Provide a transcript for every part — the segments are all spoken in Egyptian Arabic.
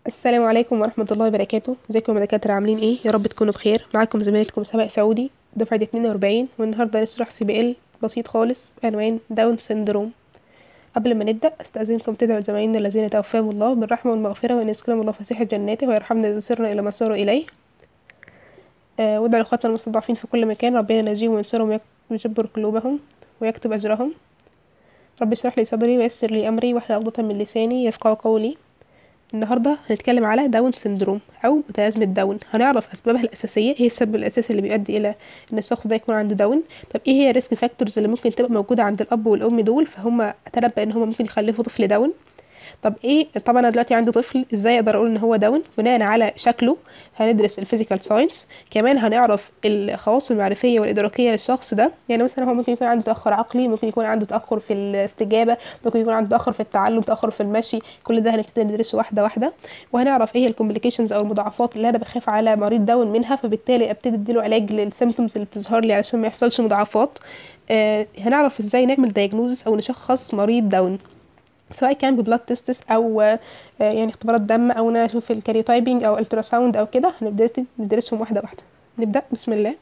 السلام عليكم ورحمة الله وبركاته ازيكم يا دكاترة عاملين ايه يا رب تكونوا بخير معاكم زميلتكم سبق سعودي دفعة 42 والنهاردة هنشرح سي بي ال بسيط خالص بعنوان داون سيندروم قبل ما نبدأ استأذنكم تدعوا زمايلنا الذين توفاهم الله بالرحمة والمغفرة وأن يسكنهم الله فسيح جناته ويرحمنا إذا سرنا إلى ما سروا إليه آه وادعوا لإخواتنا المستضعفين في كل مكان ربنا ينجيهم وينصرهم ويجبر قلوبهم ويكتب أجرهم رب اشرح لي صدري ويسر لي أمري واحلل عقدة من لساني يفقهوا قولي النهارده هنتكلم على داون سيندروم او متلازمه داون هنعرف اسبابها الاساسيه ايه السبب الاساسي اللي بيؤدي الى ان الشخص ده يكون عنده داون طب ايه هي الريسك فاكتورز اللي ممكن تبقى موجوده عند الاب والام دول فهم تنبأ ان هم ممكن يخلفوا طفل داون طب ايه طبعا انا دلوقتي عندي طفل ازاي اقدر اقول ان هو داون بناء على شكله هندرس الفيزيكال ساينس كمان هنعرف الخواص المعرفيه والادراكيه للشخص ده يعني مثلا هو ممكن يكون عنده تاخر عقلي ممكن يكون عنده تاخر في الاستجابه ممكن يكون عنده تاخر في التعلم تاخر في المشي كل ده هنبتدي ندرسه واحده واحده وهنعرف ايه الكومبليكيشنز او المضاعفات اللي انا بخاف على مريض داون منها فبالتالي ابتدي اديله علاج للسيمتومز اللي بتظهر لي علشان ما يحصلش مضاعفات آه هنعرف ازاي نعمل دايجنوزس او نشخص مريض داون سواء كان ببلاد تيستس او يعني اختبارات دم او ان انا اشوف الكاريوتايبنج او التراساوند او كده هنبدا ندرسهم واحده واحده نبدا بسم الله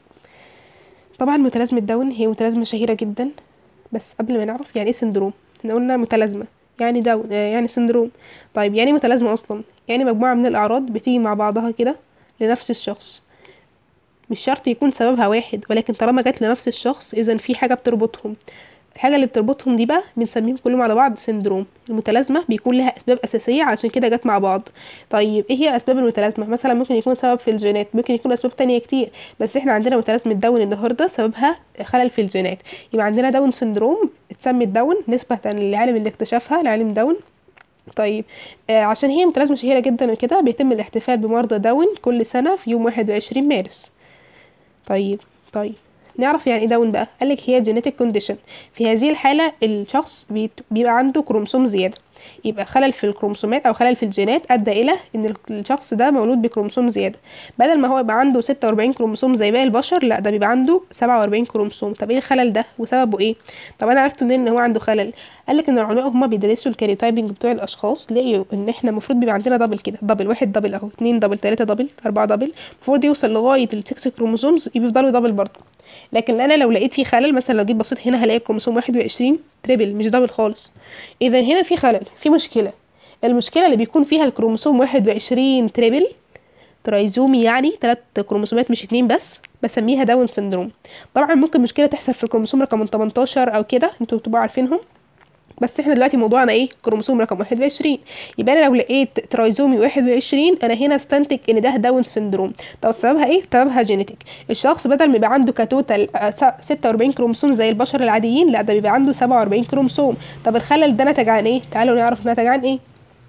طبعا متلازمه داون هي متلازمه شهيره جدا بس قبل ما نعرف يعني ايه سندروم احنا قلنا متلازمه يعني داون يعني سندروم طيب يعني متلازمه اصلا يعني مجموعه من الاعراض بتيجي مع بعضها كده لنفس الشخص مش شرط يكون سببها واحد ولكن طالما جت لنفس الشخص اذا في حاجه بتربطهم الحاجه اللي بتربطهم دي بقى بنسميهم كلهم على بعض سندروم المتلازمه بيكون لها اسباب اساسيه علشان كده جت مع بعض طيب ايه هي اسباب المتلازمه مثلا ممكن يكون سبب في الجينات ممكن يكون اسباب تانية كتير بس احنا عندنا متلازمه داون النهارده سببها خلل في الجينات يبقى عندنا داون سندروم اتسمت داون نسبه للعالم اللي اكتشفها العالم داون طيب آه عشان هي متلازمه شهيره جدا وكده بيتم الاحتفال بمرضى داون كل سنه في يوم 21 مارس طيب طيب نعرف يعني ايه داون بقى قالك هي جينيتك كونديشن في هذه الحاله الشخص بيبقى عنده كروموسوم زياده يبقى خلل في الكروموسومات او خلل في الجينات ادى الى ان الشخص ده مولود بكروموسوم زياده بدل ما هو يبقى عنده 46 كروموسوم زي باقي البشر لا ده بيبقى عنده 47 كروموسوم طب ايه الخلل ده وسببه ايه طب انا عرفت منين ان هو عنده خلل قالك ان العلماء هما بيدرسوا الكاريوتايبنج بتوع الاشخاص لقيوا ان احنا المفروض بيبقى عندنا دبل كده دبل واحد دبل اهو اتنين دبل تلاته دبل اربعه دبل المفروض يوصل لغايه السكس كروموسومز يفضلوا دبل برضه لكن انا لو لقيت فيه خلل مثلا لو جيت بصيت هنا هلاقي كروموسوم 21 تريبل مش دبل خالص اذا هنا في خلل في مشكله المشكله اللي بيكون فيها الكروموسوم 21 تريبل ترايزومي يعني ثلاث كروموسومات مش اتنين بس بسميها داون سندروم طبعا ممكن مشكله تحصل في الكروموسوم رقم 18 او كده انتوا بتبقوا عارفينهم بس احنا دلوقتي موضوعنا ايه كروموسوم رقم 21 يبقى انا لو لقيت ترايزومي 21 انا هنا استنتج ان ده داون سندروم طب سببها ايه سببها جينيتك الشخص بدل ما يبقى عنده كتوتال 46 كروموسوم زي البشر العاديين لا ده بيبقى عنده 47 كروموسوم طب الخلل ده نتج عن ايه تعالوا نعرف نتج عن ايه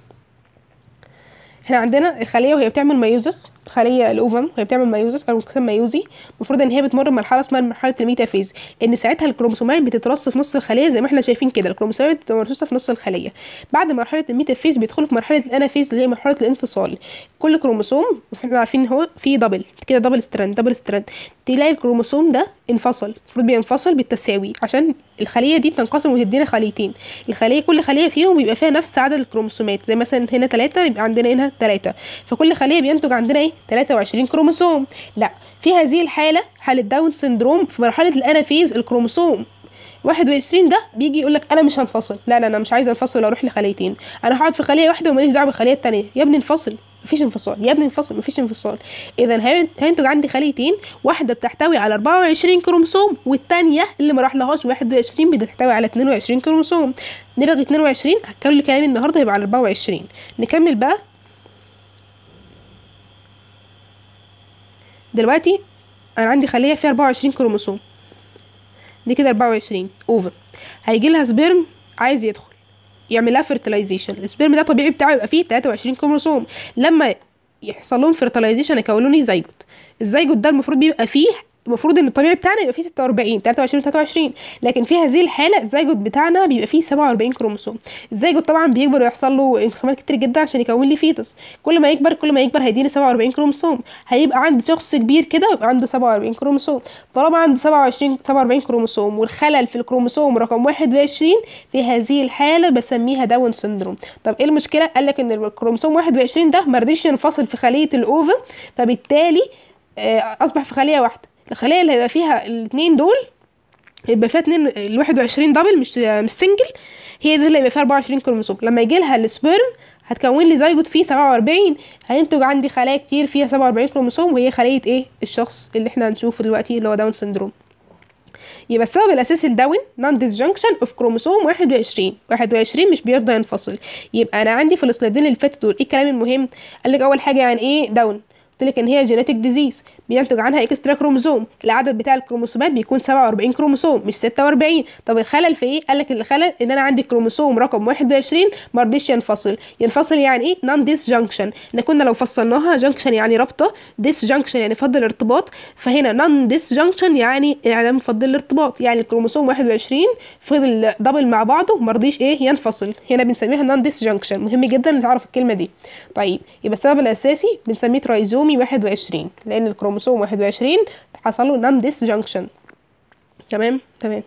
احنا عندنا الخليه وهي بتعمل ميوزس الخليه الاوفم وهي بتعمل ميوزس او انقسام ميوزي المفروض ان هي بتمر بمرحله اسمها مرحله الميتافيز ان ساعتها الكروموسومات بتترص في نص الخليه زي ما احنا شايفين كده الكروموسومات بتبقى مرصوصه في نص الخليه بعد مرحله الميتافيز بيدخلوا في مرحله الانافيز اللي هي مرحله الانفصال كل كروموسوم احنا عارفين ان هو فيه دبل كده دبل ستراند دبل ستراند تلاقي الكروموسوم ده انفصل المفروض بينفصل بالتساوي عشان الخليه دي بتنقسم وتدينا خليتين الخليه كل خليه فيهم بيبقى فيها نفس عدد الكروموسومات زي مثلا هنا 3 يبقى عندنا هنا 3 فكل خليه بينتج عندنا ايه 23 كروموسوم لا في هذه الحاله حاله داون سندروم في مرحله الانافيز الكروموسوم 21 ده بيجي يقول لك انا مش هنفصل لا لا انا مش عايز انفصل واروح لخليتين انا هقعد في خليه واحده وماليش دعوه بالخليه الثانيه يا ابني انفصل مفيش انفصال يا ابني انفصل مفيش انفصال اذا هينتج عندي خليتين واحده بتحتوي على 24 كروموسوم والثانيه اللي ما راحلهاش 21 بتحتوي على 22 كروموسوم نلغي 22 كل كلامي النهارده يبقى على 24 نكمل بقى دلوقتي انا عندي خليه فيها 24 كروموسوم دي كده 24 اوفر هيجي لها سبيرم عايز يدخل يعمل لها فيرتلايزيشن السبيرم ده طبيعي بتاعه يبقى فيه 23 كروموسوم لما يحصل لهم فيرتلايزيشن يكونوا لي زيجوت الزيجوت ده المفروض بيبقى فيه المفروض ان الطبيعي بتاعنا يبقى فيه 46 23 23 لكن في هذه الحاله الزيجوت بتاعنا بيبقى فيه 47 كروموسوم الزيجوت طبعا بيكبر ويحصل له انقسامات كتير جدا عشان يكون لي فيتس كل ما يكبر كل ما يكبر هيديني 47 كروموسوم هيبقى عندي شخص كبير كده ويبقى عنده 47 كروموسوم طالما عنده 27 47 كروموسوم والخلل في الكروموسوم رقم 21 في هذه الحاله بسميها داون سندروم طب ايه المشكله قال لك ان الكروموسوم 21 ده ما رضيش ينفصل في خليه الاوفم فبالتالي آه، اصبح في خليه واحده الخليه اللي هيبقى فيها الاثنين دول يبقى فيها اتنين ال 21 دبل مش مش سنجل هي دي اللي يبقى فيها 24 كروموسوم لما يجي لها السبيرم هتكون لي زيجوت فيه 47 هينتج عندي خلايا كتير فيها 47 كروموسوم وهي خليه ايه الشخص اللي احنا هنشوفه دلوقتي اللي هو داون سندروم يبقى السبب الاساسي لداون نون ديسجنكشن اوف كروموسوم 21 21 مش بيرضى ينفصل يبقى انا عندي في السلايدين اللي فاتوا دول ايه الكلام المهم قال لك اول حاجه يعني ايه داون قلت لك ان هي جينيتك ديزيز بينتج عنها اكسترا كروموسوم العدد بتاع الكروموسومات بيكون 47 كروموسوم مش 46 طب الخلل في ايه قال لك الخلل ان انا عندي كروموسوم رقم 21 ما رضيش ينفصل ينفصل يعني ايه نون ديس جانكشن ان كنا لو فصلناها جانكشن يعني رابطه ديس جانكشن يعني فضل ارتباط فهنا نون ديس جانكشن يعني انعدام فضل الارتباط يعني الكروموسوم 21 فضل دبل مع بعضه ما رضيش ايه ينفصل هنا بنسميها نون ديس جانكشن مهم جدا نعرف الكلمه دي طيب يبقى السبب الاساسي بنسميه ترايزومي 21 لان الكروموسوم 21 حصل له نون ديس جانكشن تمام تمام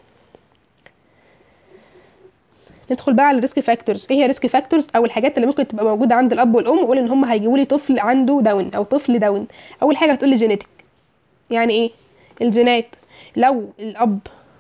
ندخل بقى على الريسك فاكتورز ايه هي ريسك فاكتورز او الحاجات اللي ممكن تبقى موجوده عند الاب والام وقول ان هم هيجيبوا لي طفل عنده داون او طفل داون اول حاجه هتقول لي جينيتك يعني ايه الجينات لو الاب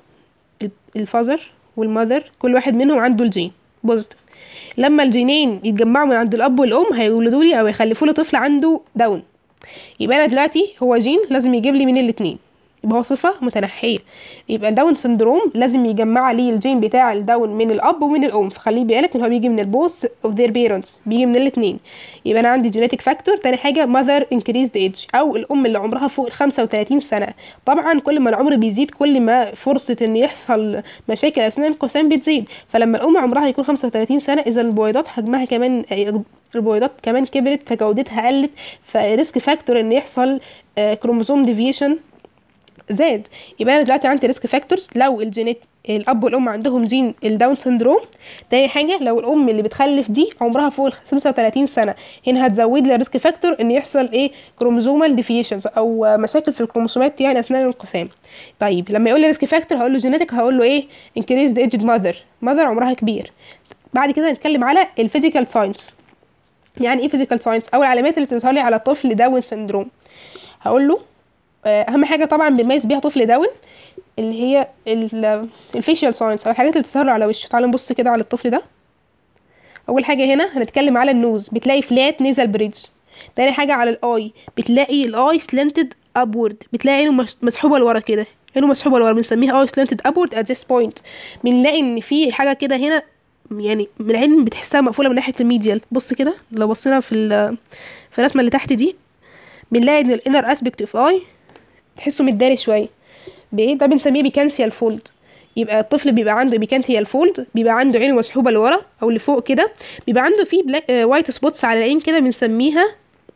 الفازر والمذر كل واحد منهم عنده الجين بوزيتيف لما الجينين يتجمعوا من عند الاب والام هيولدوا لي او يخلفوا لي طفل عنده داون يبقى انا دلوقتي هو جين لازم يجيب لي من الاثنين يبقى هو صفة متنحية يبقى الداون سندروم لازم يجمع لي الجين بتاع الداون من الأب ومن الأم فخليه بالك إن هو بيجي من البوث of their parents بيجي من الاتنين يبقى أنا عندي genetic factor تاني حاجة mother increased age أو الأم اللي عمرها فوق الخمسة وتلاتين سنة طبعا كل ما العمر بيزيد كل ما فرصة إن يحصل مشاكل أثناء القسام بتزيد فلما الأم عمرها يكون خمسة وتلاتين سنة إذا البويضات حجمها كمان البويضات كمان كبرت فجودتها قلت فريسك فاكتور ان يحصل كروموسوم ديفيشن زاد يبقى انا دلوقتي عندي ريسك فاكتورز لو الجينات الاب والام عندهم جين الداون سندروم تاني حاجه لو الام اللي بتخلف دي عمرها فوق ال 35 سنه هنا هتزود لي الريسك فاكتور ان يحصل ايه كروموزومال ديفيشنز او مشاكل في الكروموسومات يعني اثناء الانقسام طيب لما يقول لي ريسك فاكتور هقول له جينيتك هقول له ايه انكريزد ايجد ماذر ماذر عمرها كبير بعد كده نتكلم على الفيزيكال ساينس يعني ايه فيزيكال ساينس او العلامات اللي بتظهر لي على طفل داون سندروم هقول له اهم حاجه طبعا بنميز بيها طفل داون اللي هي الفيشيال ساينس او الحاجات اللي بتظهر له على وشه تعالوا نبص كده على الطفل ده اول حاجه هنا هنتكلم على النوز بتلاقي فلات نيزل بريدج تاني حاجه على الاي بتلاقي الاي سلنتد ابورد بتلاقي عينه مسحوبه لورا كده عينه مسحوبه لورا بنسميها اي سلنتد ابورد ات ذس بوينت بنلاقي ان في حاجه كده هنا يعني من العين بتحسها مقفوله من ناحيه الميديال بص كده لو بصينا في في الرسمه اللي تحت دي بنلاقي ان الانر اسبكت اوف اي تحسه متداري شويه بايه ده بنسميه بيكانسيال فولد يبقى الطفل بيبقى عنده بيكانتيال فولد بيبقى عنده عينه مسحوبه لورا او لفوق كده بيبقى عنده فيه بلاك آه وايت سبوتس على العين كده بنسميها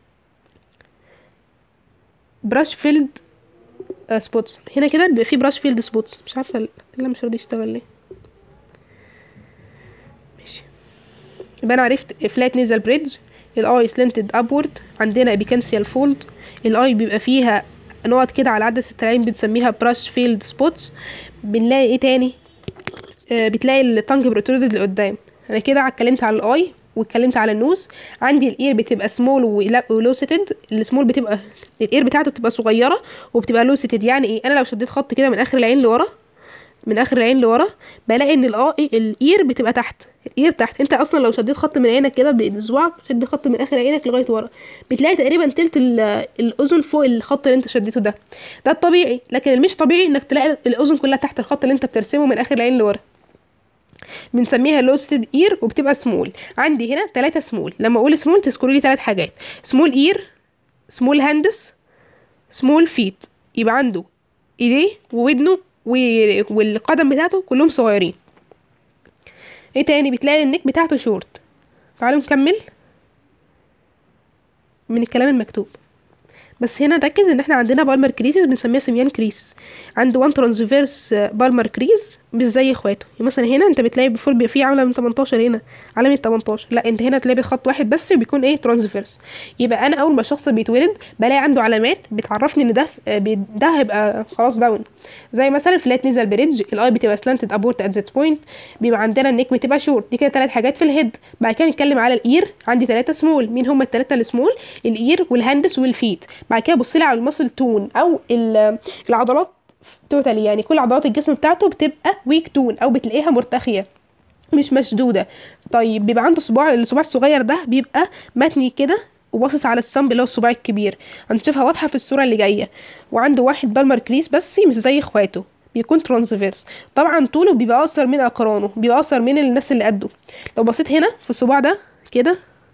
براش فيلد آه سبوتس هنا كده بيبقى فيه براش فيلد سبوتس مش عارفه الا مش راضي يشتغل ليه ماشي يبقى انا عرفت فلات نيزل بريدج الاي سلنتد ابورد عندنا بيكانسيال فولد الاي بيبقى فيها نقط كده على عدسة العين بنسميها براش فيلد سبوتس بنلاقي ايه تاني آه بتلاقي التانج بروترودد لقدام انا كده اتكلمت على الاي واتكلمت على النوز عندي الاير بتبقى سمول ولوسيتد السمول بتبقى الاير بتاعته بتبقى صغيره وبتبقى لوسيتد يعني ايه انا لو شديت خط كده من اخر العين لورا من اخر العين لورا بلاقي ان الاير بتبقى تحت الاير تحت انت اصلا لو شديت خط من عينك كده بصباعك شد خط من اخر عينك لغايه ورا بتلاقي تقريبا تلت الاذن فوق الخط اللي انت شديته ده ده الطبيعي لكن المش طبيعي انك تلاقي الاذن كلها تحت الخط اللي انت بترسمه من اخر العين لورا بنسميها لوستد اير وبتبقى سمول عندي هنا ثلاثة سمول لما اقول سمول تذكروا لي ثلاث حاجات سمول اير سمول هاندس سمول فيت يبقى عنده ايديه وودنه والقدم بتاعته كلهم صغيرين ايه تاني بتلاقي النك بتاعته شورت تعالوا نكمل من الكلام المكتوب بس هنا نركز ان احنا عندنا بالمر كريسز بنسميها سميان كريس عنده وان ترانسفيرس بالمر كريز مش زي اخواته يعني مثلا هنا انت بتلاقي بفور بيبقى فيه عامله من 18 هنا علامه 18 لا انت هنا تلاقي خط واحد بس وبيكون ايه ترانسفيرس يبقى انا اول ما الشخص بيتولد بلاقي عنده علامات بتعرفني ان ده بي- ده هيبقى خلاص داون زي مثلا فلات نيزل بريدج الاي بتبقى سلانتد ابورت ات ذات بوينت بيبقى عندنا النيك بتبقى شورت دي كده ثلاث حاجات في الهيد بعد كده نتكلم على الاير عندي ثلاثه سمول مين هم الثلاثه السمول الاير والهاندس والفيت بعد كده بص لي على المسل تون او ال- العضلات توتالي يعني كل عضلات الجسم بتاعته بتبقى ويك تون او بتلاقيها مرتخيه مش مشدوده طيب بيبقى عنده صباع الصباع الصغير ده بيبقى متني كده وباصص على الصنب اللي هو الصباع الكبير هنشوفها واضحه في الصوره اللي جايه وعنده واحد بالمر كريس بس مش زي اخواته بيكون ترانسفيرس طبعا طوله بيبقى اقصر من اقرانه بيبقى اقصر من الناس اللي قده لو بصيت هنا في الصباع ده كده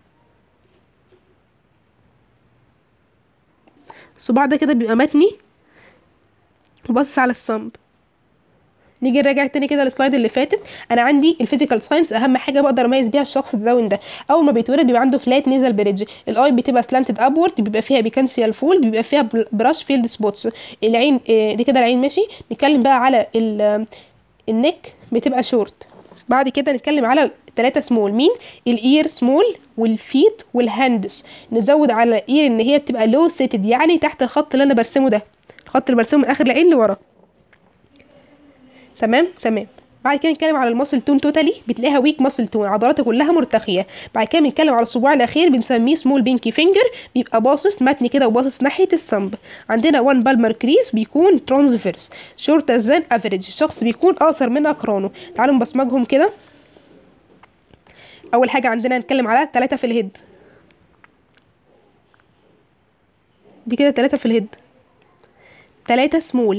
الصباع ده كده بيبقى متني وباصص على الصنب نيجي نراجع تاني كده السلايد اللي فاتت انا عندي الفيزيكال ساينس اهم حاجه بقدر اميز بيها الشخص الداون ده اول ما بيتولد بيبقى عنده فلات نيزل بريدج الاي بتبقى سلانتد ابورد بيبقى فيها بيكانسيال فولد بيبقى فيها براش فيلد سبوتس العين آه، دي كده العين ماشي نتكلم بقى على ال- آه، النك بتبقى شورت بعد كده نتكلم على ثلاثة سمول مين الاير سمول والفيت والهاندس نزود على الاير ان هي بتبقى لو سيتد يعني تحت الخط اللي انا برسمه ده الخط اللي برسمه من اخر العين لورا تمام تمام بعد كده نتكلم على الماسل تون توتالي بتلاقيها ويك ماسل تون عضلاته كلها مرتخيه بعد كده بنتكلم على الصباع الاخير بنسميه سمول بينكي فينجر بيبقى باصص متني كده وباصص ناحيه الصنب عندنا وان بالمر كريس بيكون ترانسفيرس شورت ذان افريج الشخص بيكون اقصر من اقرانه تعالوا نبصمجهم كده اول حاجه عندنا نتكلم على ثلاثة في الهيد دي كده ثلاثة في الهيد ثلاثة سمول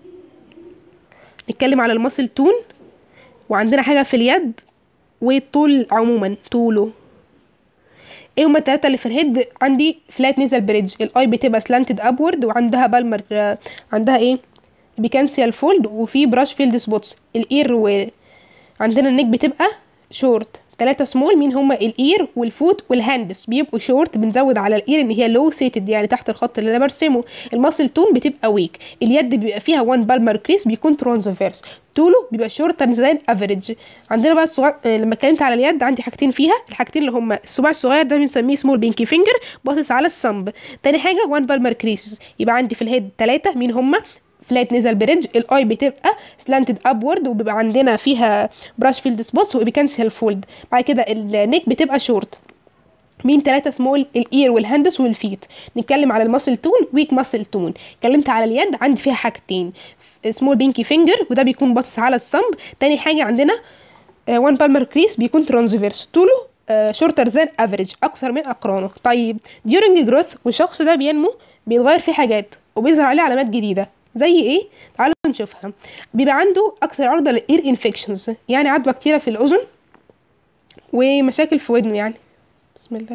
نتكلم على الماسل تون وعندنا حاجة في اليد والطول عموما طوله ايه هما التلاتة اللي في الهيد عندي فلات نيزل بريدج الاي بتبقى سلانتد ابورد وعندها بالمر آه، عندها ايه بيكانسيال فولد وفي براش فيلد سبوتس الاير وعندنا النك بتبقى شورت تلاتة سمول مين هما الاير والفوت والهاندس بيبقوا شورت بنزود على الاير ان هي لو سيتد يعني تحت الخط اللي انا برسمه الماسل تون بتبقى ويك اليد بيبقى فيها وان بالمر كريس بيكون ترانسفيرس طوله بيبقى شورت ذان افريج عندنا بقى الصغير آه، لما اتكلمت على اليد عندي حاجتين فيها الحاجتين اللي هما الصباع الصغير ده بنسميه سمول بينكي فينجر باصص على الصنب تاني حاجه وان بالمر كريسز يبقى عندي في الهيد ثلاثة مين هما فلات نيزل بريدج الاي بتبقى سلانتد ابورد وبيبقى عندنا فيها براش فيلد سبوتس وبيكنسل فولد بعد كده النيك بتبقى شورت مين ثلاثة سمول الاير والهاندس والفيت نتكلم على الماسل تون ويك ماسل تون اتكلمت على اليد عندي فيها حاجتين سمول بينكي فينجر وده بيكون باصص على الصنب تاني حاجة عندنا وان بالمر كريس بيكون ترانسفيرس طوله شورتر ذان افريج اقصر من اقرانه طيب during جروث والشخص ده بينمو بيتغير فيه حاجات وبيظهر عليه علامات جديده زي ايه تعالوا نشوفها بيبقى عنده اكثر عرضه للاير انفكشنز يعني عدوى كتيره في الاذن ومشاكل في ودنه يعني بسم الله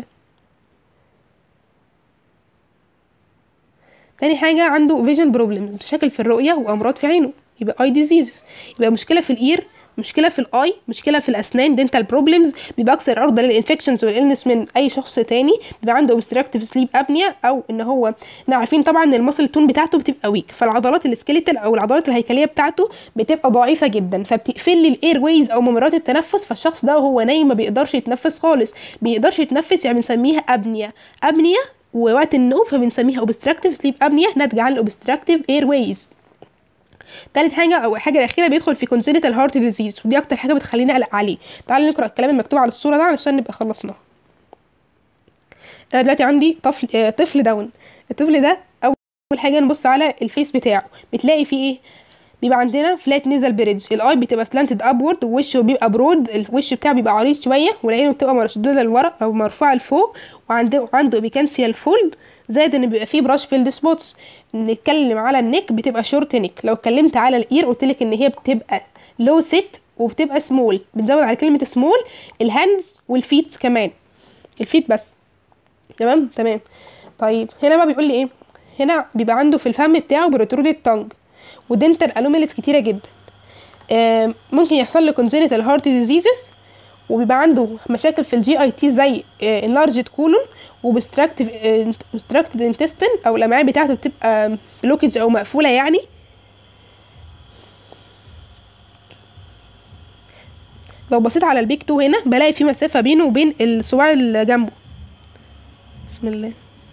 تاني حاجة عنده فيجن بروبلم مشاكل في الرؤية وأمراض في عينه يبقى اي ديزيزز يبقى مشكلة في الإير مشكلة في الآي مشكلة في الأسنان دنتال بروبلمز بيبقى أكثر عرضة للإنفكشنز والإلنس من أي شخص تاني بيبقى عنده obstructive سليب أبنيا أو إن هو احنا عارفين طبعا إن المصل تون بتاعته بتبقى ويك فالعضلات السكيليتال أو العضلات الهيكلية بتاعته بتبقى ضعيفة جدا فبتقفل لي الإير ويز أو ممرات التنفس فالشخص ده وهو نايم ما بيقدرش يتنفس خالص بيقدرش يتنفس يعني بنسميها أبنيا أبنيا ووقت النوم فبنسميها obstructive sleep apnea ناتجة عن obstructive airways تالت حاجة أو الحاجة الأخيرة بيدخل في congenital heart disease ودي أكتر حاجة بتخليني أقلق عليه تعالوا نقرأ الكلام المكتوب على الصورة ده علشان نبقى خلصناه أنا دلوقتي عندي طفل آه، طفل داون الطفل ده أول حاجة نبص على الفيس بتاعه بتلاقي فيه إيه بيبقى عندنا فلات نيزل بريدج الاي بتبقى سلانتد ابورد ووشه بيبقى برود الوش بتاعه بيبقى عريض شويه والعين بتبقى مشدوده لورا او مرفوعه لفوق وعنده عنده بيكانسيال فولد زائد ان بيبقى فيه براش فيلد سبوتس نتكلم على النك بتبقى شورت نيك لو اتكلمت على الاير قلت لك ان هي بتبقى لو سيت وبتبقى سمول بنزود على كلمه سمول الهاندز والفيت كمان الفيت بس تمام تمام طيب هنا بقى بيقول لي ايه هنا بيبقى عنده في الفم بتاعه بروترودد تانج ودنتال انوميليز كتيره جدا آم، ممكن يحصل له congenital heart diseases وبيبقى عنده مشاكل في الجي اي تي زي انلارجد كولون وبستراكتيف بستراكتد انتستين او الامعاء بتاعته بتبقى بلوكج او مقفوله يعني لو بصيت على البيك 2 هنا بلاقي في مسافه بينه وبين الصباع اللي جنبه بسم الله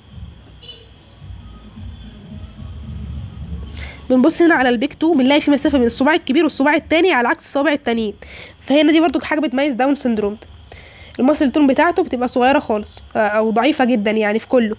بنبص هنا على البيك 2 بنلاقي في مسافه بين الصباع الكبير والصباع التاني على عكس الصوابع التانيين فهنا دي برضو حاجه بتميز داون سندروم ده المصل تون بتاعته بتبقى صغيره خالص او ضعيفه جدا يعني في كله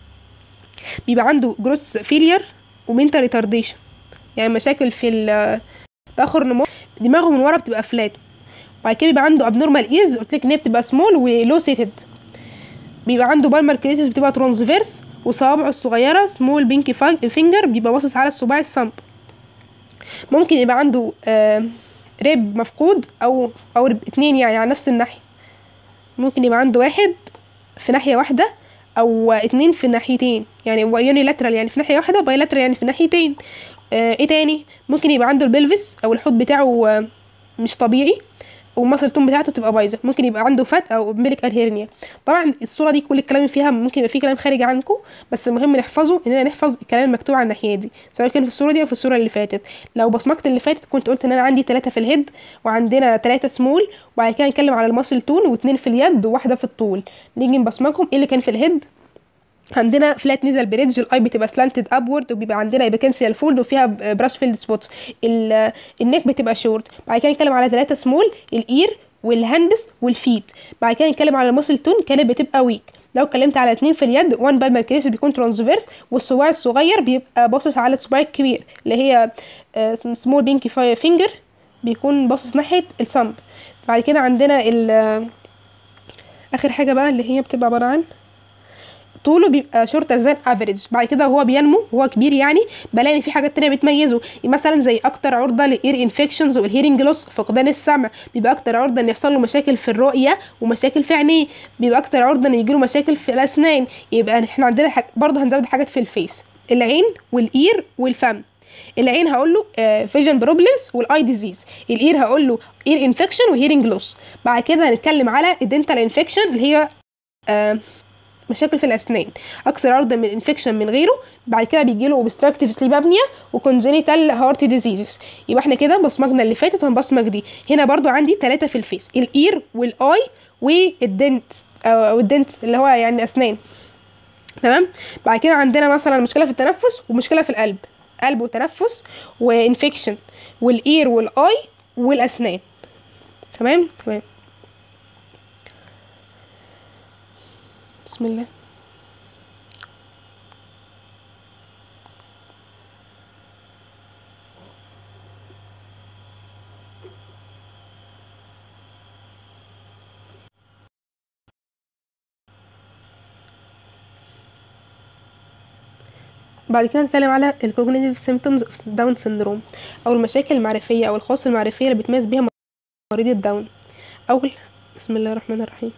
بيبقى عنده جروس فيلير ومنتال ريتارديشن يعني مشاكل في تاخر نمو دماغه من ورا بتبقى فلات وبعد كده بيبقى عنده ابنورمال ايز قلت لك ان هي بتبقى سمول ولو سيتد بيبقى عنده بالمر كريسيس بتبقى ترانسفيرس وصوابعه الصغيره سمول بينكي فينجر بيبقى باصص على الصباع الصنب ممكن يبقى عنده آه ريب مفقود او او ريب اتنين يعني على نفس الناحيه ممكن يبقى عنده واحد في ناحيه واحده او اتنين في ناحيتين يعني يوني لاترال يعني في ناحيه واحده باي لاترال يعني في ناحيتين آه ايه تاني ممكن يبقى عنده البلفس او الحوض بتاعه آه مش طبيعي والمصل التون بتاعته تبقى بايظه ممكن يبقى عنده فات او ميليكال هيرنيا طبعا الصوره دي كل الكلام فيها ممكن يبقى فيه كلام خارج عنكم بس المهم نحفظه اننا نحفظ الكلام المكتوب على الناحيه دي سواء كان في الصوره دي او في الصوره اللي فاتت لو بصمجت اللي فاتت كنت قلت ان انا عندي ثلاثة في الهيد وعندنا ثلاثة سمول وبعد كده نتكلم على المصل تون واثنين في اليد وواحده في الطول نيجي نبصمجهم ايه اللي كان في الهيد عندنا فلات نيزل بريدج الاي بتبقى سلانتد ابورد وبيبقى عندنا ايبيكنسيال فولد وفيها براش فيلد سبوتس النيك بتبقى شورت بعد كده نتكلم على ثلاثة سمول الاير والهندس والفيت بعد كده نتكلم على الماسل تون كانت بتبقى ويك لو اتكلمت على اتنين في اليد وان بالمر كريس بيكون ترانسفيرس والصباع الصغير بيبقى باصص على الصباع الكبير اللي هي سمول بينكي فينجر بيكون باصص ناحيه الصنب بعد كده عندنا ال اخر حاجه بقى اللي هي بتبقى عباره عن طوله بيبقى شورتر ذان افريج بعد كده وهو بينمو وهو كبير يعني بلاقي ان في حاجات تانية بتميزه مثلا زي اكتر عرضه للاير انفكشنز والهيرنج لوس فقدان السمع بيبقى اكتر عرضه ان يحصل له مشاكل في الرؤيه ومشاكل في عينيه بيبقى اكتر عرضه ان يجي له مشاكل في الاسنان يبقى احنا عندنا حاجة برضه هنزود حاجات في الفيس العين والاير والفم العين هقول له فيجن بروبلمز والاي ديزيز الاير هقول له اير انفكشن وهيرنج لوس بعد كده هنتكلم على الدنتال انفكشن اللي هي آه مشاكل في الاسنان اكثر عرضه من انفكشن من غيره بعد كده بيجي له اوبستراكتيف سليب ابنيا وكونجينيتال هارت ديزيزز يبقى احنا كده بصمجنا اللي فاتت هنبصمج دي هنا برضو عندي ثلاثه في الفيس الاير والاي والدنت او الدنت اللي هو يعني اسنان تمام بعد كده عندنا مثلا مشكله في التنفس ومشكله في القلب قلب وتنفس وانفكشن والاير والاي والاسنان تمام تمام بسم الله بعد كده نتكلم على الكوجنيتيف سيمبتومز اوف داون سيندروم او المشاكل المعرفيه او الخواص المعرفيه اللي بتميز بيها مريض الداون اول بسم الله الرحمن الرحيم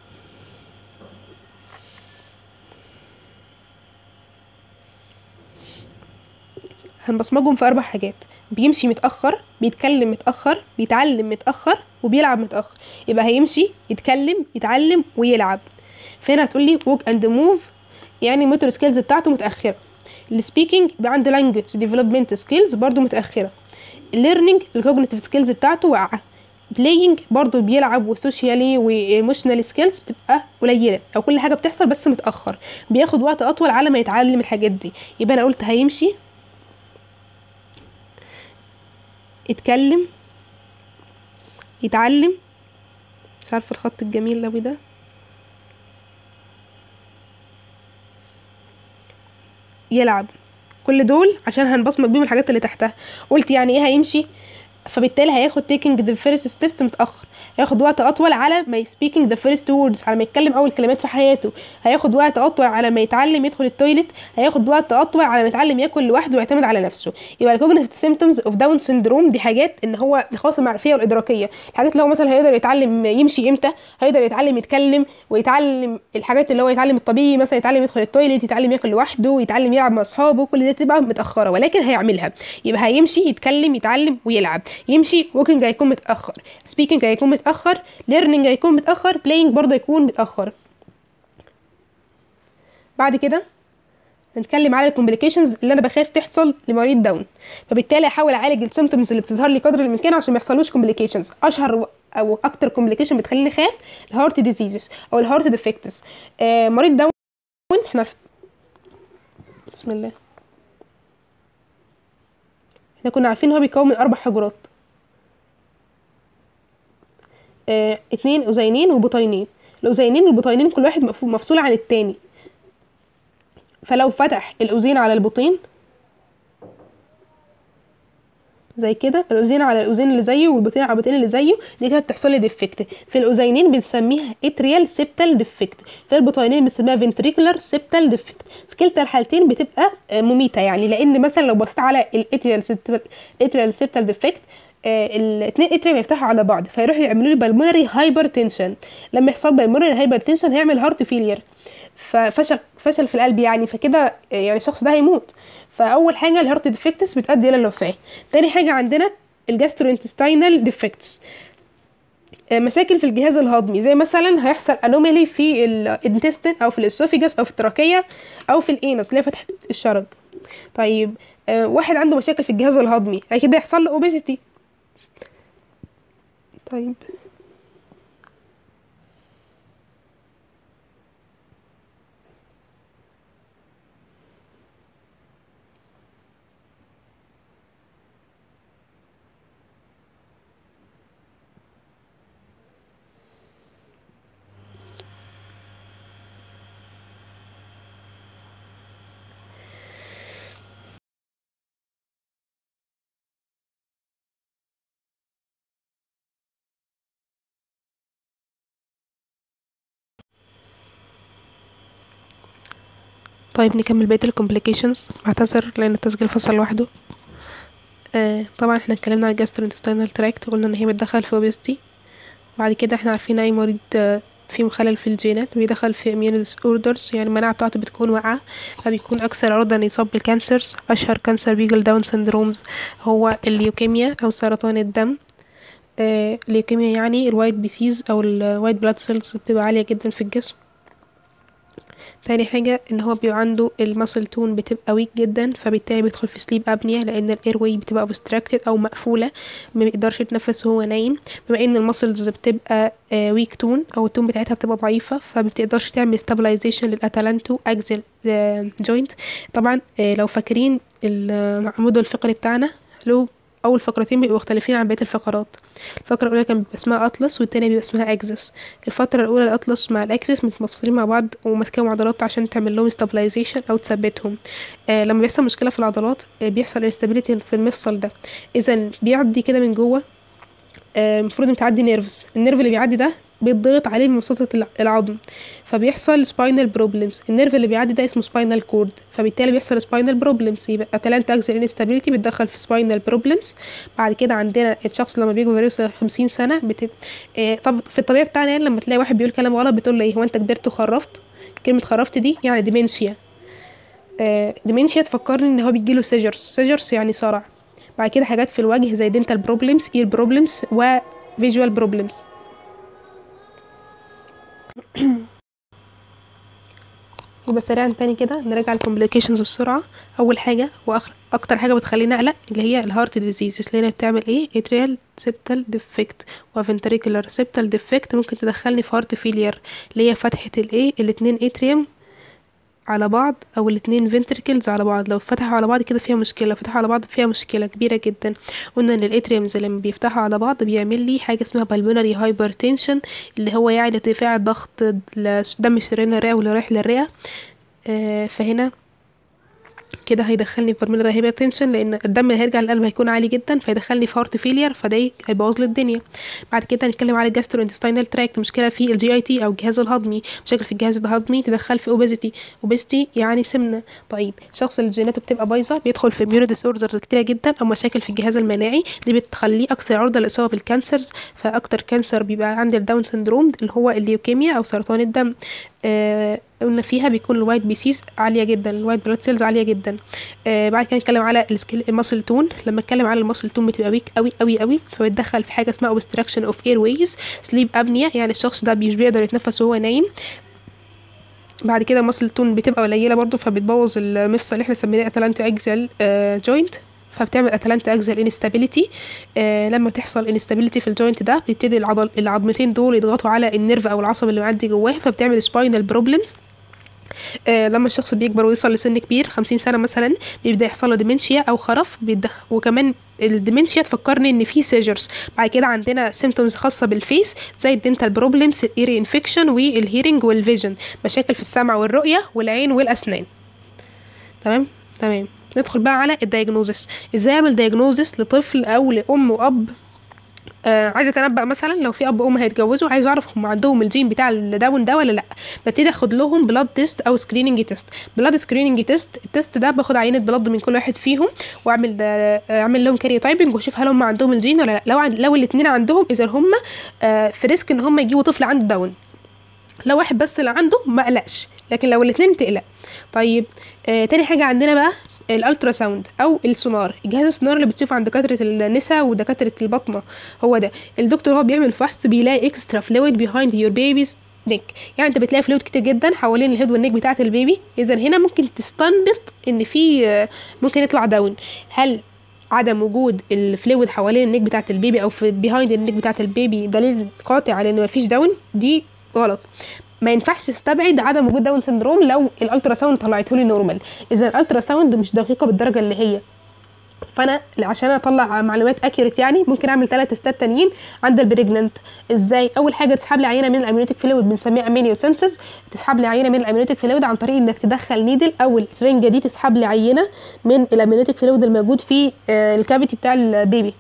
هنبصمجهم في اربع حاجات بيمشي متاخر بيتكلم متاخر بيتعلم متاخر وبيلعب متاخر يبقى هيمشي يتكلم يتعلم ويلعب فهنا هتقولي walk and move يعني موتور سكيلز بتاعته متاخره السبيكينج بيبقى عنده language development سكيلز برضو متاخره الليرنينج الكوجنيتيف سكيلز بتاعته واقعه بلاينج برضو بيلعب وسوشيالي وايموشنال سكيلز بتبقى قليله او كل حاجه بتحصل بس متاخر بياخد وقت اطول على ما يتعلم الحاجات دي يبقى انا قلت هيمشي يتكلم يتعلم مش عارفه الخط الجميل قوي ده يلعب كل دول عشان هنبصمج بيهم الحاجات اللي تحتها قلت يعني ايه هيمشي فبالتالي هياخد taking the first steps متأخر هياخد وقت أطول على ما speaking the first words على ما يتكلم أول كلمات في حياته هياخد وقت أطول على ما يتعلم يدخل التويلت هياخد وقت أطول على ما يتعلم ياكل لوحده ويعتمد على نفسه يبقى الكوجنيتيف symptoms of داون syndrome دي حاجات إن هو الخواص المعرفية والإدراكية الحاجات اللي هو مثلا هيقدر يتعلم يمشي إمتى هيقدر يتعلم يتكلم ويتعلم الحاجات اللي هو يتعلم الطبيعي مثلا يتعلم يدخل التويلت يتعلم ياكل لوحده يتعلم يلعب مع أصحابه كل ده تبقى متأخرة ولكن هيعملها يبقى هيمشي يتكلم يتعلم ويلعب يمشي ووكينج هيكون متاخر سبيكينج هيكون متاخر ليرنينج هيكون متاخر بلاينج برضه هيكون متاخر بعد كده هنتكلم على الكومبليكيشنز اللي انا بخاف تحصل لمريض داون فبالتالي احاول اعالج السيمتومز اللي بتظهر لي قدر الامكان عشان ما يحصلوش كومبليكيشنز اشهر و- او اكتر كومبليكيشن بتخليني اخاف الهارت ديزيزز او الهارت ديفكتس آه مريض داون احنا عارف- بسم الله احنا كنا عارفين هو بيتكون من اربع حجرات آه اتنين أذينين وبطينين الأذينين والبطينين كل واحد مف- مفصول عن التاني فلو فتح الأذين على البطين زي كده الأذين على الأذين اللي زيه والبطين على البطين اللي زيه دي كده بتحصل لي ديفكت في الأذينين بنسميها اتريال سيبتال ديفكت في البطينين بنسميها فنتريكولار سيبتال ديفكت في كلتا الحالتين بتبقى آه، مميتة يعني لأن مثلا لو بصيت على الاتريال اتريال سيبتال ديفكت الاثنين اتريم يفتحوا على بعض فيروحوا يعملوا لي بالمونري هايبر تنشن لما يحصل بالمونري هايبر تنشن هيعمل هارت فيلير ففشل فشل في القلب يعني فكده يعني الشخص ده هيموت فاول حاجه الهارت ديفكتس بتؤدي الى الوفاه تاني حاجه عندنا الجاستروانتستينال ديفكتس مشاكل في الجهاز الهضمي زي مثلا هيحصل انومالي في الانتستين او في الاسوفيجاس او في التراكيه او في الانس اللي هي فتحه الشرج طيب آه، واحد عنده مشاكل في الجهاز الهضمي اكيد هيحصل له اوبيزيتي طيب طيب نكمل بقية الكومبليكيشنز بعتذر لأن التسجيل فصل لوحده آه طبعا احنا اتكلمنا عن الجاستروانتستينال تراكت وقلنا ان هي بتدخل في اوبستي بعد كده احنا عارفين اي مريض آه، فيه خلل في الجينات بيدخل في immune disorders يعني المناعة بتاعته بتكون واقعة فبيكون أكثر عرضة إنه يصاب بالكانسرز أشهر كانسر بيجل داون سندرومز هو الليوكيميا أو سرطان الدم آه الليوكيميا يعني الوايت بيسيز أو الوايت بلاد سيلز بتبقى عالية جدا في الجسم تاني حاجة ان هو بيبقى عنده المسل تون بتبقى ويك جدا فبالتالي بيدخل في سليب ابنيا لان الاير واي بتبقى obstructed او مقفولة ما بيقدرش يتنفس وهو نايم بما ان المسلز بتبقى ويك تون او التون بتاعتها بتبقى ضعيفة فبتقدرش تعمل stabilization للاتلانتو اكزل جوينت طبعا آه، لو فاكرين العمود الفقري بتاعنا له اول فقرتين بيبقوا مختلفين عن بقيه الفقرات الفقره الاولى كان بيبقى اسمها اطلس والتانية بيبقى اسمها اكسس الفتره الاولى الاطلس مع الاكسس متمفصلين مع بعض وماسكاهم عضلات عشان تعمل لهم stabilization او تثبتهم آه لما بيحصل مشكله في العضلات آه بيحصل instability في المفصل ده اذا بيعدي كده من جوه آه، المفروض ان بتعدي نيرفز النيرف اللي بيعدي ده بيتضغط عليه من وسط الع- العظم فبيحصل سباينال بروبلمز النيرف اللي بيعدي ده اسمه سباينال كورد فبالتالي بيحصل سباينال بروبلمز يبقى اتلانت اكزل انستابيليتي بتدخل في سباينال بروبلمز بعد كده عندنا الشخص لما بيكبر يوصل 50 سنه بت... آه، طب في الطبيعه بتاعنا يعني لما تلاقي واحد بيقول كلام غلط بتقول له ايه هو انت كبرت وخرفت كلمه خرفت دي يعني ديمنشيا ديمنشيا تفكرني ان هو بيجيله سيجرز سيجرز يعني صرع بعد كده حاجات في الوجه زي دينتال بروبلمز اير بروبلمز وفيجوال بروبلمز يبقى سريعا تاني كده نراجع الكومبليكيشنز بسرعه اول حاجه واكتر حاجه بتخليني اقلق اللي هي الهارت ديزيز اللي هي بتعمل ايه اتريال سيبتال ديفكت وفنتريكولار سيبتال ديفكت ممكن تدخلني في هارت فيلير اللي هي فتحه الايه الاتنين اتريوم على بعض او الاتنين فنتركلز على بعض لو فتحوا على بعض كده فيها مشكله فتحوا على بعض فيها مشكله كبيره جدا قلنا ان الاتريومز لما بيفتحوا على بعض بيعمل لي حاجه اسمها بالمونري هايبرتنشن اللي هو يعني ارتفاع الضغط دم الشريان الرئوي اللي رايح للرئه آه فهنا كده هيدخلني في بالمونري هايبرتنشن لان الدم اللي هيرجع للقلب هيكون عالي جدا فيدخلني في هارت فيلير فده هيبوظ لي الدنيا بعد كده هنتكلم على الجاسترو انتستينال تراكت مشكله في الجي اي تي او الجهاز الهضمي مشاكل في الجهاز الهضمي تدخل في اوبيزيتي اوبيزيتي يعني سمنه طيب الشخص اللي جيناته بتبقى بايظه بيدخل في اميونو ديس اوردرز كتيره جدا او مشاكل في الجهاز المناعي دي بتخليه اكثر عرضه للاصابه بالكانسرز فاكتر كانسر بيبقى عند الداون سندروم اللي هو الليوكيميا او سرطان الدم آه قلنا فيها بيكون الوايت بيسيز عاليه جدا الوايت بلاد سيلز عاليه جدا آه بعد كده نتكلم على السكيل الماسل تون لما اتكلم على الماسل تون بتبقى ويك قوي قوي قوي فبتدخل في حاجه اسمها obstruction اوف اير ويز سليب ابنيا يعني الشخص ده مش بيقدر يتنفس وهو نايم بعد كده ماسل تون بتبقى قليله برضو فبتبوظ المفصل اللي احنا سميناه اتلانتو اكزال جوينت فبتعمل اتلانتا اكزال انستابيليتي آه لما تحصل انستابيليتي في الجوينت ده بيبتدي العضل العظمتين دول يضغطوا على النيرف او العصب اللي معدي جواه فبتعمل سباينال بروبلمز آه لما الشخص بيكبر ويوصل لسن كبير خمسين سنة مثلا بيبدأ يحصل له ديمنشيا أو خرف بيدخ وكمان الديمنشيا تفكرني ان في سيجرز بعد كده عندنا سيمتومز خاصه بالفيس زي الدنتال بروبلمز الايري انفكشن والهيرنج والفيجن مشاكل في السمع والرؤيه والعين والاسنان تمام تمام ندخل بقى على الدايجنوزس ازاي اعمل دايجنوزس لطفل او لام واب آه عايزه اتنبأ مثلا لو في اب وام هيتجوزوا عايزه اعرف هم عندهم الجين بتاع الداون ده ولا لا ببتدي اخد لهم بلاد تيست او سكريننج تيست بلاد سكريننج تيست التيست ده باخد عينه بلاد من كل واحد فيهم واعمل ده اعمل لهم كاري تايبنج واشوف هل هم عندهم الجين ولا لا لو عن لو الاثنين عندهم اذا هم آه في ريسك ان هم يجيبوا طفل عنده داون لو واحد بس اللي عنده ما قلقش لكن لو الاثنين تقلق طيب آه تاني حاجه عندنا بقى الالترا ساوند او السونار جهاز السونار اللي بتشوفه عند دكاتره النساء ودكاتره البطنه هو ده الدكتور هو بيعمل فحص بيلاقي اكسترا فلويد بيهايند يور بيبيز نيك يعني انت بتلاقي فلويد كتير جدا حوالين الهيد والنيك بتاعه البيبي اذا هنا ممكن تستنبط ان في ممكن يطلع داون هل عدم وجود الفلويد حوالين النيك بتاعه البيبي او في بيهايند النيك بتاعه البيبي دليل قاطع على ان مفيش داون دي غلط ما ينفعش تستبعد عدم وجود داون سندروم لو الالترا ساوند طلعته لي نورمال اذا الالترا ساوند مش دقيقه بالدرجه اللي هي فانا عشان اطلع معلومات اكيوريت يعني ممكن اعمل ثلاث تستات تانيين عند البريجننت ازاي اول حاجه تسحب لي عينه من الامنيوتيك فلويد بنسميها امينيو سنسز تسحب لي عينه من الامنيوتيك فلويد عن طريق انك تدخل نيدل او السرنجه دي تسحب لي عينه من الامنيوتيك فلويد الموجود في الكافيتي بتاع البيبي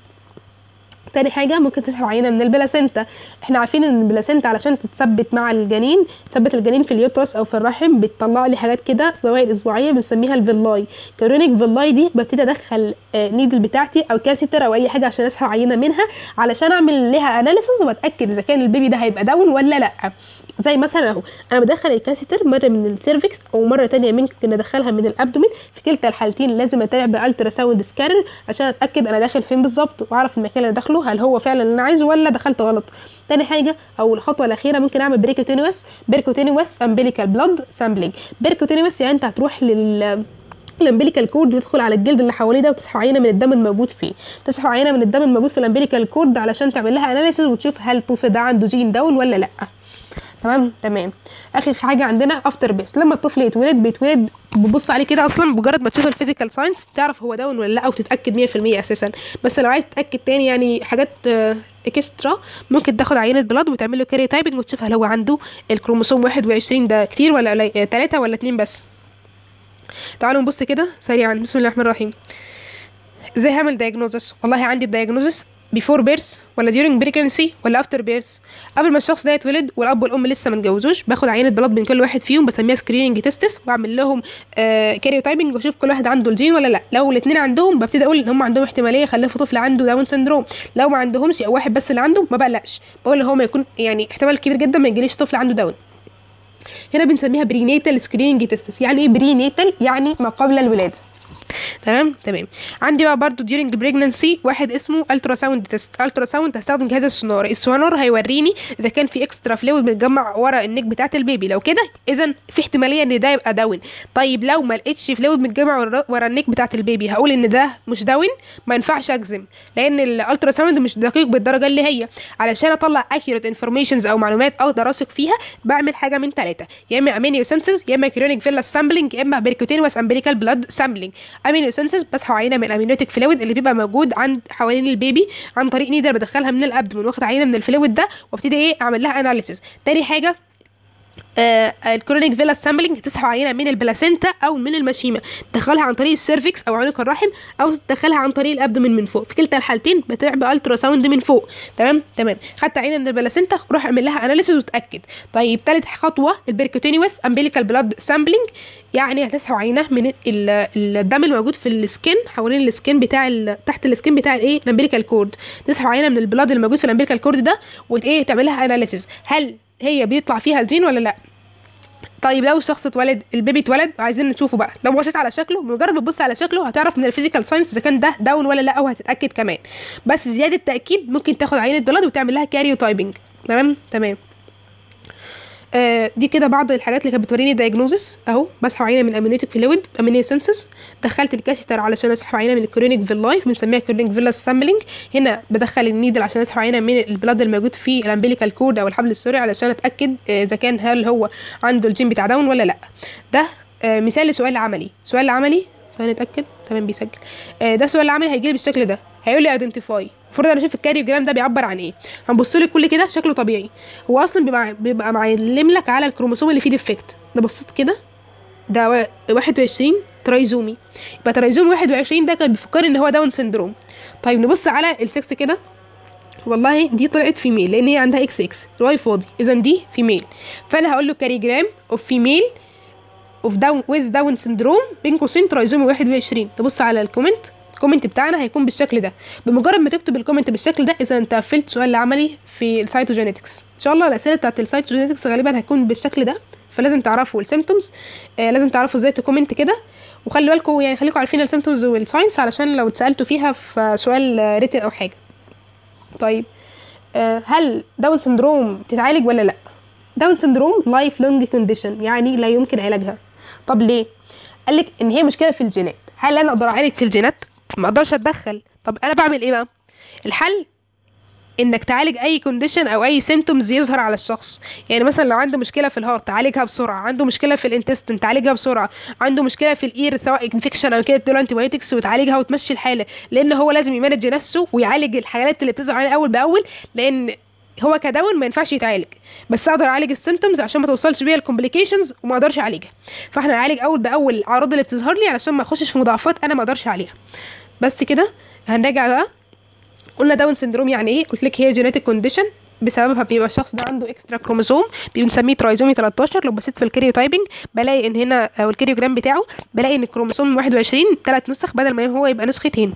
تاني حاجه ممكن تسحب عينه من البلاسينتا احنا عارفين ان البلاسينتا علشان تتثبت مع الجنين تثبت الجنين في اليوترس او في الرحم بتطلع لي حاجات كده زوائد اسبوعيه بنسميها الفيلاي كرونيك فيلاي دي ببتدي ادخل نيدل بتاعتي او كاسيتر او اي حاجه عشان اسحب عينه منها علشان اعمل لها اناليسيس واتاكد اذا كان البيبي ده هيبقى داون ولا لا زي مثلا اهو انا بدخل الكاسيتر مره من السيرفكس او مره تانية ممكن ادخلها من الابدومين في كلتا الحالتين لازم اتابع بالترا ساوند سكانر عشان اتاكد انا داخل فين بالظبط واعرف المكان اللي داخله هل هو فعلا اللي انا عايزه ولا دخلت غلط تاني حاجه او الخطوه الاخيره ممكن اعمل بريكوتينوس بريكوتينوس امبليكال بلاد سامبلينج بريكوتينوس يعني انت هتروح لل الامبليكال كورد يدخل على الجلد اللي حواليه ده وتسحب عينه من الدم الموجود فيه تسحب عينه من الدم الموجود في الامبليكال كورد علشان تعمل لها اناليسيس وتشوف هل الطفل ده عنده جين داون ولا لا تمام تمام اخر حاجه عندنا افتر بيس لما الطفل يتولد بيتولد بتبص عليه كده اصلا مجرد ما تشوف الفيزيكال ساينس تعرف هو داون ولا لا او تتاكد 100% اساسا بس لو عايز تتاكد تاني يعني حاجات اكسترا ممكن تاخد عينه بلاد وتعمل له كاري تايبنج وتشوف هل هو عنده الكروموسوم 21 ده كتير ولا قليل 3 ولا 2 بس تعالوا نبص كده سريعا بسم الله الرحمن الرحيم ازاي هعمل دايجنوزس والله عندي الدايجنوزس بيفور بيرث ولا during pregnancy ولا افتر بيرث قبل ما الشخص ده يتولد والاب والام لسه ما اتجوزوش باخد عينه بلاد من كل واحد فيهم بسميها سكريننج تيستس واعمل لهم آه كاريو تايبنج واشوف كل واحد عنده الجين ولا لا لو الاثنين عندهم ببتدي اقول ان هم عندهم احتماليه يخلفوا طفل عنده داون سندروم لو ما عندهمش او واحد بس اللي عنده ما بقلقش بقول ان هو ما يكون يعني احتمال كبير جدا ما يجيليش طفل عنده داون هنا بنسميها برينيتال سكريننج تيستس يعني ايه برينيتال يعني ما قبل الولاده تمام تمام عندي بقى برضو during pregnancy واحد اسمه الترا ساوند تيست الترا ساوند هستخدم جهاز السونار السونار هيوريني اذا كان في اكسترا فلويد متجمع ورا النيك بتاعه البيبي لو كده اذا في احتماليه ان ده يبقى داون طيب لو ما لقيتش فلويد متجمع ورا النيك بتاعه البيبي هقول ان ده مش داون ما ينفعش اجزم لان الالترا ساوند مش دقيق بالدرجه اللي هي علشان اطلع accurate انفورميشنز او معلومات اقدر اثق فيها بعمل حاجه من ثلاثه يا اما امينيو سنسز يا اما كريونيك فيلاس سامبلنج يا اما بيركوتينوس امبليكال بلاد سامبلنج امينو سنسز بسحب عينه من الامينوتيك فلويد اللي بيبقى موجود عند حوالين البيبي عن طريق نيدر بدخلها من الابدومن واخد عينه من الفلويد ده وابتدي ايه اعمل لها اناليسيس تاني حاجه آه الكرونيك فيلا سامبلنج تسحب عينه من البلاسينتا او من المشيمه تدخلها عن طريق السيرفكس او عنق الرحم او تدخلها عن طريق الابدومين من فوق في كلتا الحالتين بتعمل الترا ساوند من فوق تمام تمام خدت عينه من البلاسينتا روح اعمل لها اناليسيس وتاكد طيب ثالث خطوه البركوتينيوس امبليكال بلاد سامبلنج يعني هتسحب عينه من الدم الموجود في السكين حوالين السكين بتاع تحت السكين بتاع الايه الامبليكال كورد تسحب عينه من البلاد الموجود في الامبليكال كورد ده وايه تعمل لها اناليسيس هل هي بيطلع فيها الجين ولا لا طيب لو الشخص اتولد البيبي اتولد وعايزين نشوفه بقى لو بصيت على شكله بمجرد ما تبص على شكله هتعرف من الفيزيكال ساينس اذا كان ده داون ولا لا وهتتاكد كمان بس زياده تاكيد ممكن تاخد عينه بلد وتعمل لها كاريو تايبنج تمام تمام آه دي كده بعض الحاجات اللي كانت بتوريني دايجنوزس اهو بسحب عينه من امنيوتيك فلويد امينيا سنسس دخلت الكاسيتر علشان اسحب عينه من الكرونيك فيلاي بنسميها كرونيك فيلا سامبلنج هنا بدخل النيدل عشان اسحب عينه من البلاد الموجود في الامبليكال كورد او الحبل السري علشان اتاكد اذا كان هل هو عنده الجين بتاع داون ولا لا ده آه مثال لسؤال عملي سؤال عملي فهنتاكد تمام بيسجل آه ده سؤال عملي هيجي لي بالشكل ده هيقول لي ايدنتيفاي المفروض انا اشوف الكاريوجرام ده بيعبر عن ايه هنبص له كل كده شكله طبيعي هو اصلا بيبقى بيبقى معلم لك على الكروموسوم اللي فيه ديفكت ده بصيت كده ده 21 ترايزومي يبقى ترايزوم 21 ده كان بيفكرني ان هو داون سندروم طيب نبص على السكس كده والله دي طلعت فيميل لان هي عندها اكس اكس الواي فاضي اذا دي فيميل فانا هقول له كاريجرام اوف فيميل اوف داون ويز داون سندروم بين قوسين ترايزومي 21 تبص على الكومنت الكومنت بتاعنا هيكون بالشكل ده بمجرد ما تكتب الكومنت بالشكل ده اذا انت قفلت سؤال عملي في السايتوجينيتكس ان شاء الله الاسئله بتاعت السايتوجينيتكس غالبا هتكون بالشكل ده فلازم تعرفوا السيمتومز آه لازم تعرفوا ازاي تكومنت كده وخلي بالكم يعني خليكم عارفين السيمتومز والساينس علشان لو اتسالتوا فيها في سؤال ريتن او حاجه طيب آه هل داون سندروم تتعالج ولا لا داون سندروم لايف لونج كونديشن يعني لا يمكن علاجها طب ليه قال لك ان هي مشكله في الجينات هل انا اقدر اعالج في الجينات ما اقدرش اتدخل طب انا بعمل ايه بقى الحل انك تعالج اي كونديشن او اي سيمتومز يظهر على الشخص يعني مثلا لو عنده مشكله في الهارت تعالجها بسرعه عنده مشكله في الانتستين تعالجها بسرعه عنده مشكله في الاير سواء انفكشن او كده تديله انتي بايوتكس وتعالجها وتمشي الحاله لان هو لازم يمانج نفسه ويعالج الحاجات اللي بتظهر عليه اول باول لان هو كداون ما ينفعش يتعالج بس اقدر اعالج السيمتومز عشان ما توصلش بيها الكومبليكيشنز وما اقدرش اعالجها فاحنا نعالج اول باول الاعراض اللي بتظهر لي علشان ما اخشش في مضاعفات انا ما اقدرش عليها بس كده هنراجع بقى قلنا داون سندروم يعني ايه قلت لك هي جينيتك كونديشن بسببها بيبقى الشخص ده عنده اكسترا كروموسوم بنسميه ترايزومي 13 لو بصيت في الكاريو تايبنج بلاقي ان هنا او الكاريوجرام بتاعه بلاقي ان الكروموسوم 21 ثلاث نسخ بدل ما هو يبقى نسختين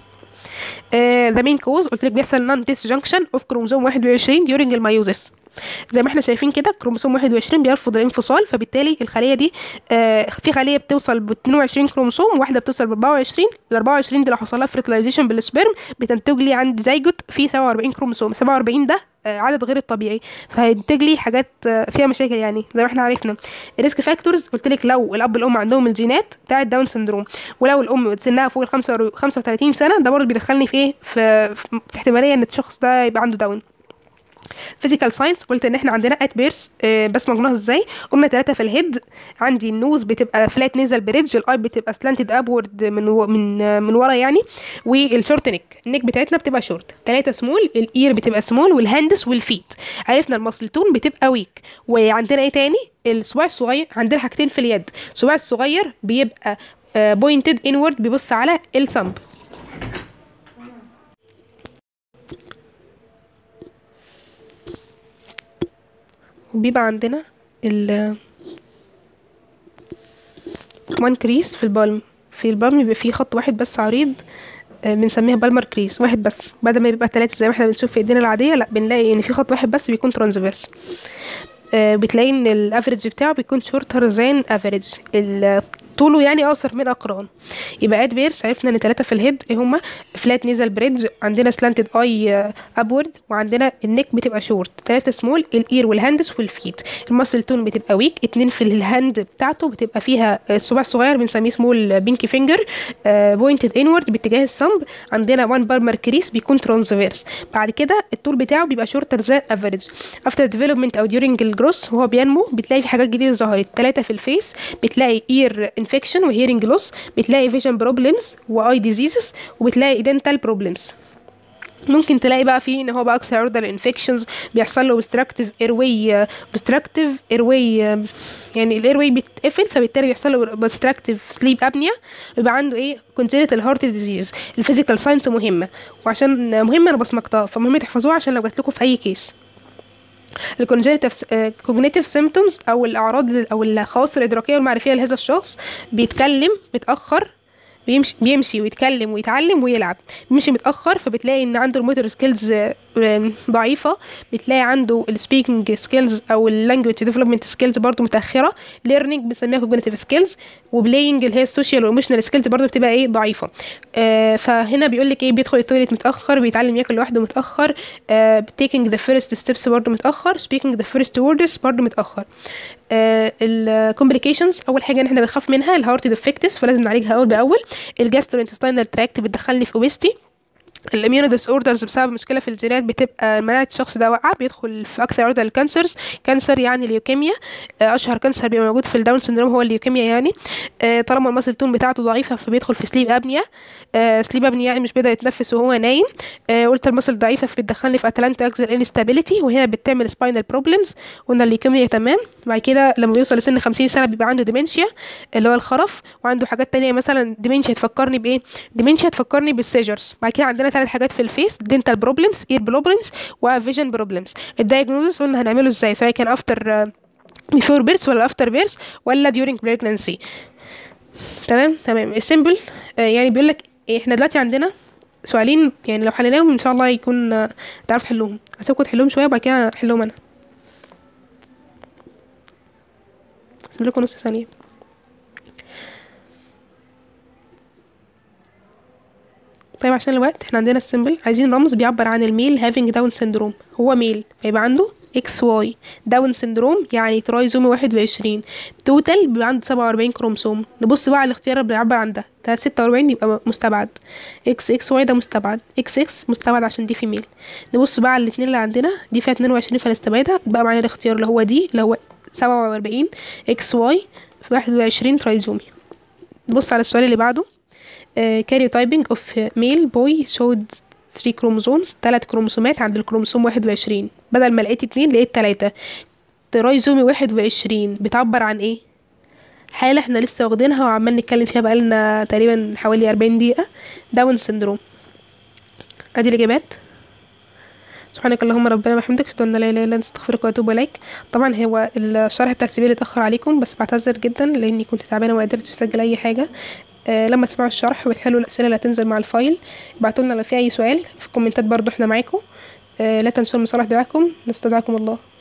ذا مين كوز قلت لك بيحصل نون ديس جانكشن اوف كروموسوم 21 during الميوزس زي ما احنا شايفين كده كروموسوم 21 بيرفض الانفصال فبالتالي الخليه دي آه في خليه بتوصل ب 22 كروموسوم واحده بتوصل ب 24 ال 24 دي لو حصل لها فريتلايزيشن بالسبرم بتنتج لي عند زيجوت في 47 كروموسوم 47 ده آه عدد غير الطبيعي فهينتج لي حاجات آه فيها مشاكل يعني زي ما احنا عرفنا الريسك فاكتورز قلت لك لو الاب والام عندهم الجينات بتاعه داون سندروم ولو الام سنها فوق ال 35 سنه ده برضه بيدخلني في ايه في, في احتماليه ان الشخص ده يبقى عنده داون فيزيكال ساينس قلت ان احنا عندنا ات بيرس آه بس مجموعها ازاي قلنا ثلاثه في الهيد عندي النوز بتبقى فلات نيزل بريدج الاي بتبقى سلانتد ابورد من و... من آه من ورا يعني والشورت نيك النيك بتاعتنا بتبقى شورت ثلاثه سمول الاير بتبقى سمول والهاندس والفيت عرفنا المسلتون بتبقى ويك وعندنا ايه تاني الصباع الصغير عندنا حاجتين في اليد الصباع الصغير بيبقى بوينتد uh, انورد بيبص على الثمب وبيبقى عندنا ال وان كريس في البالم في البالم بيبقى فيه خط واحد بس عريض بنسميها بالمر كريس واحد بس بدل ما يبقى تلاتة زي ما احنا بنشوف في ايدينا العادية لا بنلاقي ان في خط واحد بس بيكون ترانسفيرس بتلاقي ان الافريج بتاعه بيكون شورتر زان افريج طوله يعني اقصر من اقران يبقى اد بيرس عرفنا ان ثلاثه في الهيد ايه هما فلات نيزل بريدج عندنا سلانتد اي ابورد وعندنا النك بتبقى شورت ثلاثه سمول الاير والهاندس والفيت الماسل تون بتبقى ويك اتنين في الهاند بتاعته بتبقى فيها الصباع الصغير بنسميه سمول بينكي فينجر بوينتد انورد باتجاه الصنب عندنا وان بالمر كريس بيكون ترانسفيرس بعد كده الطول بتاعه بيبقى شورتر زان افريج افتر ديفلوبمنت او ديورنج الجروس وهو بينمو بتلاقي في حاجات جديده ظهرت ثلاثه في الفيس بتلاقي اير انفكشن وهيرنج لوس بتلاقي فيجن بروبلمز واي ديزيزز وبتلاقي دنتال بروبلمز ممكن تلاقي بقى فيه ان هو بقى اكثر عرضه للانفكشنز بيحصل له obstructive airway obstructive airway يعني الاير بيتقفل فبالتالي بيحصل له obstructive sleep apnea بيبقى عنده ايه congenital heart disease الفيزيكال ساينس مهمه وعشان مهمه انا بصمجتها فمهم تحفظوها عشان لو جات لكم في اي كيس الكوجنيتيف سيمتومز او الاعراض او الخواص الادراكيه والمعرفيه لهذا الشخص بيتكلم متاخر بيمشي بيمشي ويتكلم ويتعلم ويلعب بيمشي متاخر فبتلاقي ان عنده الموتور سكيلز ضعيفه بتلاقي عنده السبيكنج سكيلز او اللانجوج ديفلوبمنت سكيلز برضو متاخره ليرنينج بنسميها كوجنيتيف سكيلز وبلاينج اللي هي السوشيال وايموشنال سكيلز برضو بتبقى ايه ضعيفه آه فهنا بيقول لك ايه بيدخل التويليت متاخر بيتعلم ياكل لوحده متاخر آه taking the first steps برضو متاخر speaking the first words برضو متاخر الكومبليكيشنز اول حاجه ان احنا بنخاف منها الهارت ديفكتس فلازم نعالجها اول باول الجاسترو تراكت بتدخلني في اوبستي الاميونو ديس اوردرز بسبب مشكله في الجينات بتبقى مناعه الشخص ده واقعه بيدخل في اكثر عرضه للكانسرز كانسر يعني اليوكيميا اشهر كانسر بيبقى موجود في الداون سندروم هو اليوكيميا يعني طالما المسل تون بتاعته ضعيفه فبيدخل في سليب ابنيا سليب ابنيا يعني مش بيقدر يتنفس وهو نايم قلت المسل ضعيفه فبتدخلني في اتلانتا اكزل انستابيليتي وهنا بتعمل سباينال بروبلمز قلنا اليوكيميا تمام بعد كده لما بيوصل لسن 50 سنه بيبقى عنده ديمنشيا اللي هو الخرف وعنده حاجات تانية مثلا ديمنشيا تفكرني بايه ديمنشيا تفكرني بالسيجرز بعد كده عندنا ثلاث حاجات في الفيس دينتال بروبلمز اير بروبلمز وفيجن بروبلمز الدايجنوزس قلنا هنعمله ازاي سواء كان افتر بيفور بيرث ولا افتر بيرث ولا during pregnancy تمام تمام السيمبل آه يعني بيقول لك احنا دلوقتي عندنا سؤالين يعني لو حليناهم ان شاء الله يكون آه تعرف تحلهم هسيبكم تحلهم شويه وبعد كده احلهم انا هسيب لكم نص ثانيه طيب عشان الوقت احنا عندنا السيمبل عايزين رمز بيعبر عن الميل هافينج داون سندروم هو ميل فيبقى عنده اكس واي داون سندروم يعني ترايزومي واحد وعشرين توتال بيبقى عنده سبعة وأربعين كروموسوم نبص بقى على الاختيار اللي بيعبر عن ده ده ستة وأربعين يبقى مستبعد اكس اكس واي ده مستبعد اكس اكس مستبعد عشان دي فيميل نبص بقى على الاتنين اللي عندنا دي فيها اتنين وعشرين فنستبعدها بقى معانا الاختيار اللي هو دي اللي هو سبعة وأربعين اكس واي واحد وعشرين ترايزومي نبص على السؤال اللي بعده كاريوتايبنج اوف ميل بوي شود 3 كروموسومز 3 كروموسومات عند الكروموسوم 21 بدل ما لقيت اتنين لقيت تلاتة ترايزومي 21 بتعبر عن ايه حالة احنا لسه واخدينها وعمال نتكلم فيها بقالنا تقريبا حوالي 40 دقيقة داون سندروم ادي الاجابات سبحانك اللهم ربنا وبحمدك اشهد ان لا اله الا انت استغفرك واتوب اليك طبعا هو الشرح بتاع السبيل اتاخر عليكم بس بعتذر جدا لاني كنت تعبانه وما قدرتش اسجل اي حاجه آه لما تسمعوا الشرح وتحلوا الاسئله اللي هتنزل مع الفايل ابعتوا لنا لو في اي سؤال في الكومنتات برضو احنا معاكم آه لا تنسوا المصالح دعاكم نستودعكم الله